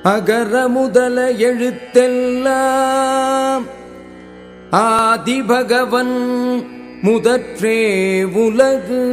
அகர முதல எழுத்தெல்லாம் ஆதிபகவன் முதற்றே உலகு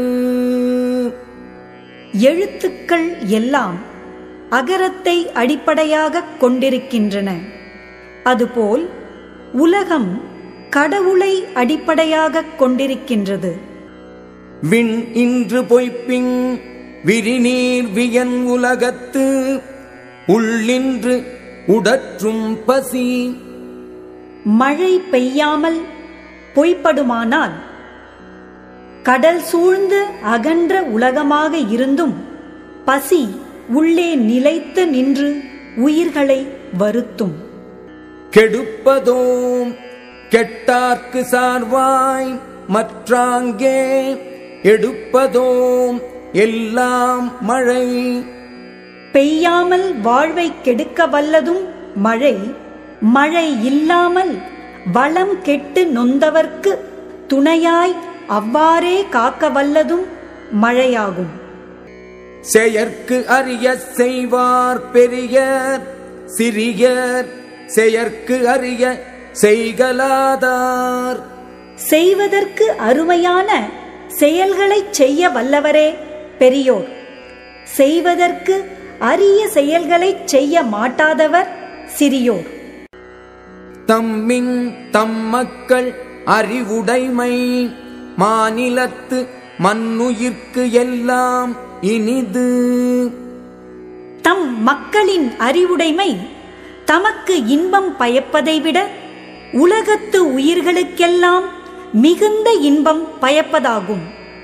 எழுத்துக்கள் எல்லாம் அகரத்தை அடிப்படையாகக் கொண்டிருக்கின்றன அதுபோல் உலகம் கடவுளை அடிப்படையாகக் கொண்டிருக்கின்றது விண் இன்று பொய்ப்பின் விரிநீர் வியன் உலகத்து உள்ளின்று உடற்றும் பசி மழை பெய்யாமல் பொய்ப்படுமானால் கடல் சூழ்ந்து அகன்ற உலகமாக இருந்தும் பசி உள்ளே நிலைத்து நின்று உயிர்களை வருத்தும் கெடுப்பதோம் கெட்டார்க்கு சார்வாய் மற்றாங்கே எடுப்பதோம் எல்லாம் மழை பெய்யாமல் வாழ்வை கெடுக்க வல்லதும் மழை மழை இல்லாமல் வளம் கெட்டு நொந்தவர்க்கு துணையாய் அவ்வாறே காக்க வல்லதும் மழையாகும் செயற்கு அறிய செய்வார் பெரியர் சிறியர் செயற்கு அறிய செய்கலாதார் செய்வதற்கு அருமையான செயல்களைச் செய்ய வல்லவரே பெரியோர் செய்வதற்கு அரிய செயல்களைச் செய்ய மாட்டாதவர் சிறியோர் தம்மின் தம் மக்கள் அறிவுடைமை மாநிலத்து மண்ணுயிர்க்கு எல்லாம் இனிது தம் மக்களின் அறிவுடைமை தமக்கு இன்பம் பயப்பதை விட உலகத்து உயிர்களுக்கெல்லாம் மிகுந்த இன்பம் பயப்பதாகும்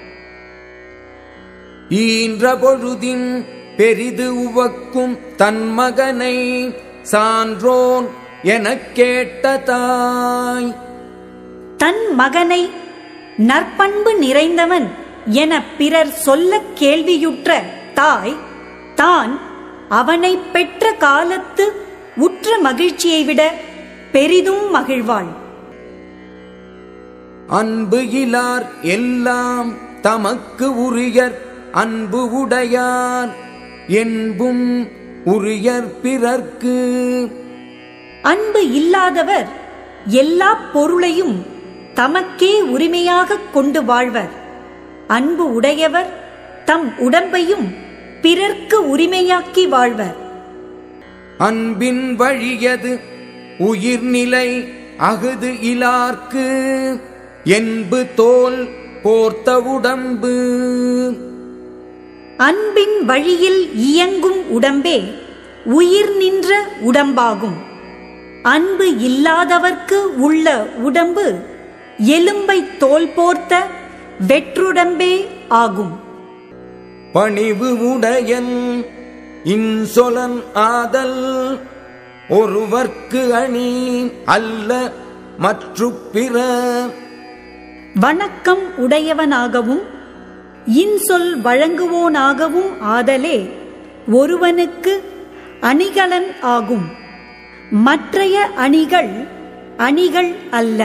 ஈன்ற பொழுதின் பெரிது உவக்கும் தன் மகனை சான்றோன் எனக் கேட்ட தாய் தன் மகனை நற்பண்பு நிறைந்தவன் என பிறர் சொல்லக் கேள்வியுற்ற தாய் தான் அவனை பெற்ற காலத்து உற்ற மகிழ்ச்சியை விட பெரிதும் மகிழ்வாள் அன்பு இலார் எல்லாம் தமக்கு உரியர் அன்பு உடையார் என்பும் உரியர் பிறர்க்கு அன்பு இல்லாதவர் எல்லா பொருளையும் தமக்கே உரிமையாகக் கொண்டு வாழ்வர் அன்பு உடையவர் தம் உடம்பையும் பிறர்க்கு உரிமையாக்கி வாழ்வர் அன்பின் வழியது உயிர்நிலை அகுது இலார்க்கு என்பு தோல் போர்த்த உடம்பு அன்பின் வழியில் இயங்கும் உடம்பே உயிர் நின்ற உடம்பாகும் அன்பு இல்லாதவர்க்கு உள்ள உடம்பு எலும்பை தோல் போர்த்த வெற்றுடம்பே ஆகும் பணிவு உடையன் இன்சொலன் ஆதல் ஒருவர்க்கு அணி அல்ல மற்று பிற வணக்கம் உடையவனாகவும் இன்சொல் வழங்குவோனாகவும் ஆதலே ஒருவனுக்கு அணிகலன் ஆகும் மற்றைய அணிகள் அணிகள் அல்ல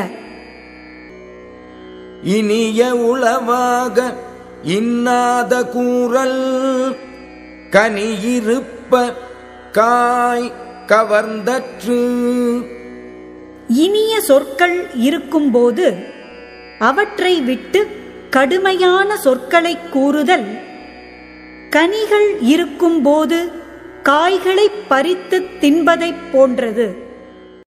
இனிய உளவாக இன்னாத கூறல் கனியிருப்ப காய் கவர்ந்தற்று இனிய சொற்கள் இருக்கும்போது அவற்றை விட்டு கடுமையான சொற்களை கூறுதல் கனிகள் இருக்கும்போது காய்களை பறித்து தின்பதைப் போன்றது